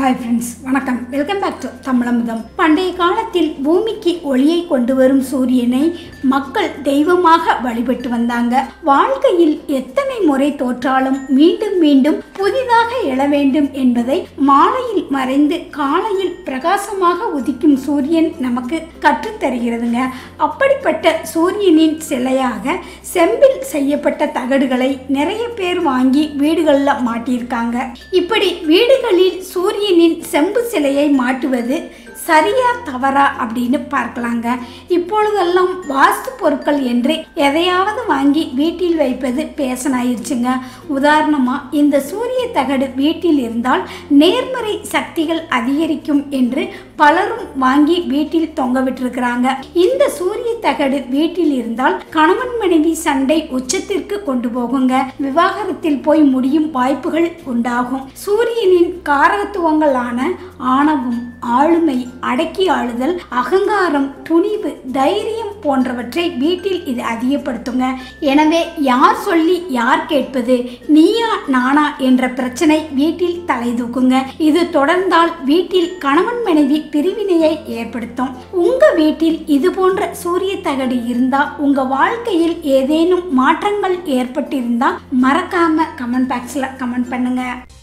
hi friends வணக்கம் welcome back to தமிழமுதம் பண்டைய காலத்தில் பூமிக்கு ஒளியை கொண்டு வரும் சூரியனை மக்கள் தெய்வமாக வழிபட்டு வந்தாங்க வாழ்க்கையில் எத்தனை முறை தோற்றாலும் மீண்டும் மீண்டும் புதிதாக எழ வேண்டும் என்பதை மாலையில் மறைந்து காலையில் பிரகாசமாக உதிக்கும் சூரியன் நமக்கு கற்றுத்தருகிறதுங்க அப்படிப்பட்ட சூரியனின் சிலையாக செம்பில் செய்யப்பட்ட தகடுகளை நிறைய பேர் வாங்கி வீடுகளில் மாட்டியிருக்காங்க இப்படி வீடுகளில் சூரியனின் செம்பு சிலையை மாட்டுவது சரியா தவறா அப்படின்னு பார்க்கலாங்க இப்பொழுதெல்லாம் வாஸ்து பொருட்கள் என்று எதையாவது வாங்கி வீட்டில் வைப்பது பேசன் ஆயிடுச்சுங்க உதாரணமாக இந்த சூரிய தகடு வீட்டில் இருந்தால் நேர்மறை சக்திகள் அதிகரிக்கும் என்று பலரும் வாங்கி வீட்டில் தொங்க விட்டிருக்கிறாங்க இந்த சூரிய தகடு வீட்டில் இருந்தால் கணவன் மனைவி சண்டை உச்சத்திற்கு கொண்டு போகுங்க விவாகரத்தில் போய் முடியும் வாய்ப்புகள் உண்டாகும் சூரியனின் காரகத்துவங்களான ஆணவம் ஆளுமை அடக்கி ஆளுதல் அகங்காரம் துணிவு தைரியம் போன்றவற்றை வீட்டில் இது அதிகப்படுத்துங்க எனவே யார் சொல்லி யார் கேட்பது நீயா நானா என்ற பிரச்சனை வீட்டில் தலை தூக்குங்க இது தொடர்ந்தால் வீட்டில் கணவன் மனைவி பிரிவினையை ஏற்படுத்தும் உங்க வீட்டில் இது போன்ற சூரிய தகடு இருந்தா உங்க வாழ்க்கையில் ஏதேனும் மாற்றங்கள் ஏற்பட்டிருந்தா மறக்காம கமெண்ட் பாக்ஸ்ல கமெண்ட் பண்ணுங்க